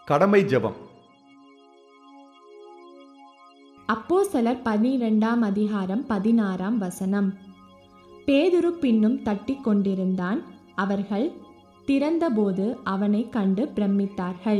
கடமை ஜெபம் அப்போஸ்தலர் பனிரெண்டாம் அதிகாரம் பதினாறாம் வசனம் பேதுரு பின்னும் தட்டிக் கொண்டிருந்தான் அவர்கள் திறந்தபோது அவனை கண்டு பிரமித்தார்கள்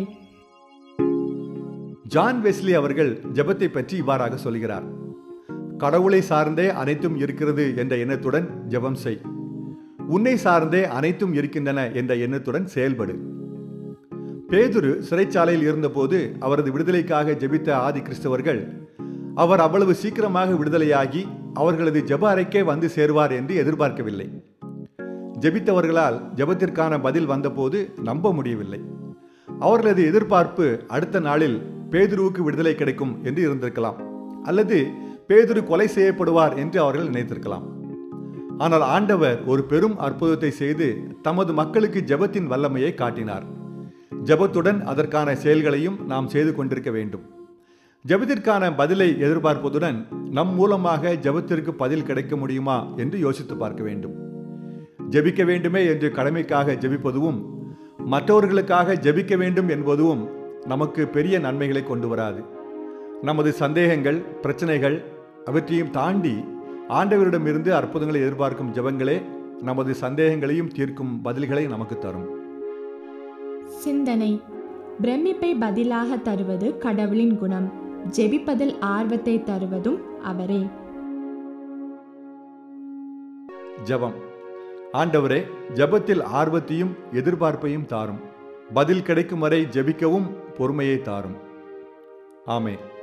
ஜான் வெஸ்லி அவர்கள் ஜெபத்தை பற்றி இவ்வாறாக சொல்கிறார் கடவுளை சார்ந்தே அனைத்தும் இருக்கிறது என்ற எண்ணத்துடன் ஜெபம் செய் உன்னை சார்ந்தே அனைத்தும் இருக்கின்றன என்ற எண்ணத்துடன் செயல்படு பேதுரு சிறைச்சாலையில் இருந்தபோது அவரது விடுதலைக்காக ஜெபித்த ஆதி கிறிஸ்தவர்கள் அவர் அவ்வளவு சீக்கிரமாக விடுதலையாகி அவர்களது ஜெப அறைக்கே வந்து சேருவார் என்று எதிர்பார்க்கவில்லை ஜெபித்தவர்களால் ஜெபத்திற்கான பதில் வந்தபோது நம்ப முடியவில்லை அவர்களது எதிர்பார்ப்பு அடுத்த நாளில் பேதுருவுக்கு விடுதலை கிடைக்கும் என்று இருந்திருக்கலாம் அல்லது பேதுரு கொலை செய்யப்படுவார் என்று அவர்கள் நினைத்திருக்கலாம் ஆனால் ஆண்டவர் ஒரு பெரும் அற்புதத்தை செய்து தமது மக்களுக்கு ஜெபத்தின் வல்லமையை காட்டினார் ஜெபத்துடன் அதற்கான செயல்களையும் நாம் செய்து கொண்டிருக்க வேண்டும் ஜெபத்திற்கான பதிலை எதிர்பார்ப்பதுடன் நம் மூலமாக ஜெபத்திற்கு பதில் கிடைக்க முடியுமா என்று யோசித்து பார்க்க வேண்டும் ஜெபிக்க வேண்டுமே என்று கடமைக்காக ஜெபிப்பதுவும் மற்றவர்களுக்காக ஜெபிக்க வேண்டும் என்பதும் நமக்கு பெரிய நன்மைகளை கொண்டு வராது நமது சந்தேகங்கள் பிரச்சனைகள் அவற்றையும் தாண்டி ஆண்டவரிடமிருந்து அற்புதங்களை எதிர்பார்க்கும் ஜெபங்களே நமது சந்தேகங்களையும் தீர்க்கும் பதில்களை நமக்கு தரும் சிந்தனை பிரமிப்பை பதிலாக தருவது கடவுளின் குணம் ஜெபிப்பதில் ஆர்வத்தை தருவதும் அவரே ஜெபம் ஆண்டவரே ஜெபத்தில் ஆர்வத்தையும் எதிர்பார்ப்பையும் தாரும் பதில் கிடைக்கும் வரை ஜெபிக்கவும் பொறுமையை தாரும் ஆமென்